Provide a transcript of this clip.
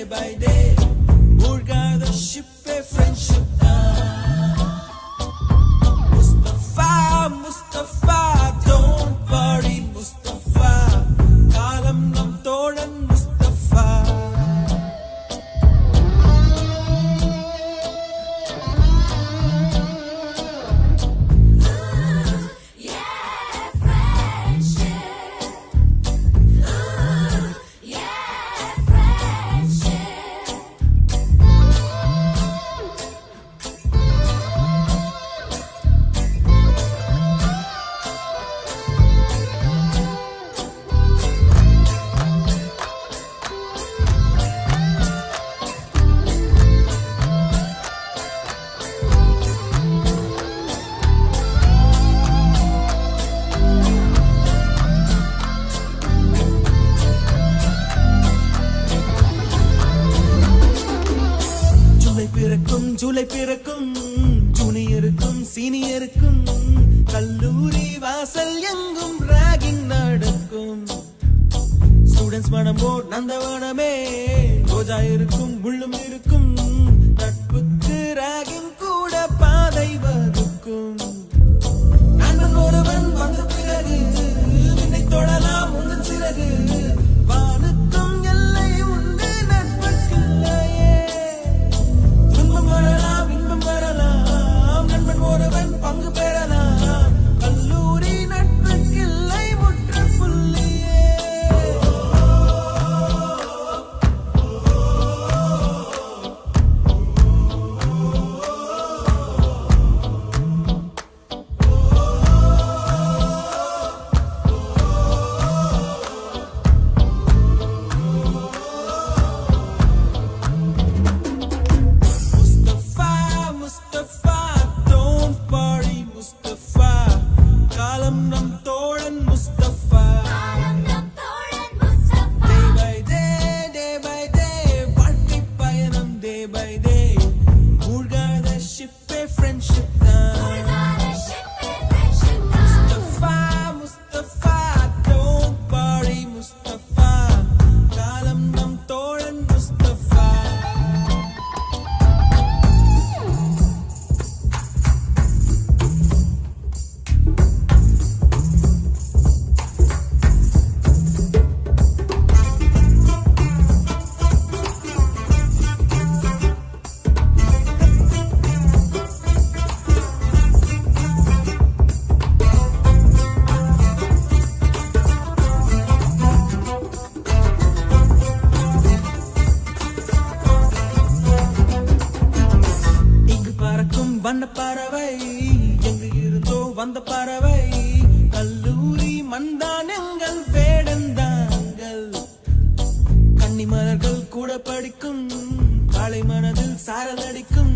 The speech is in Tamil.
by day மூழ்காத ஷிப்பே friendship Mustafa Mustafa don't worry Mustafa காலம் நம் தோழன் முஸ்தபா ஜூலை பிறக்கும் ஜூலை பிறக்கும் ஜூனியருக்கும் சீனியருக்கும் கல்லூரி வாசல் எங்கும் ராகிங் நடக்கும் ஸ்டூடெண்ட்ஸ் மனமோ நந்தவனமே ரோஜா இருக்கும் முள்ளும் இருக்கும் நட்புக்கு ராகிங் கூட பாதை வகுக்கும் நண்பன் ஒருவன் வந்த பிறகு விண்ணை தொடலாம் உந்தன் சிறகு வானுக்கும் எல்லை உண்டு நட்புக்கில்லையே துன்பம் வரலாம் இன்பம் வரலாம் நண்பன் ஒருவன் பங்கு பெறலாம் கல்லூரி நட்புக்கில்லை முற்றுப்புள்ளியே முஸ்தபா முஸ்தபா டோன்ட் worry முஸ்தபா காலம் நம் தோழன் Mustafa day by day day by day வாழ்க்கை பயணம் டே பை டே மூழ்காத ஷிப்பே ஃப்ரெண்ட்ஷிப் தான் முஸ்தபா முஸ்தபா டோன்ட் worry முஸ்தபா காலம் நம் தோழன் முஸ்தபா இங்கு பறக்கும் வண்ண பறவை எங்கு இருந்தோ வந்த பறவை கல்லூரி மண்தான் எங்கள் வேடந்தாங்கள் கன்னிமலர்கள் கூட படிக்கும் காலை மனதில் சாரல் அடிக்கும்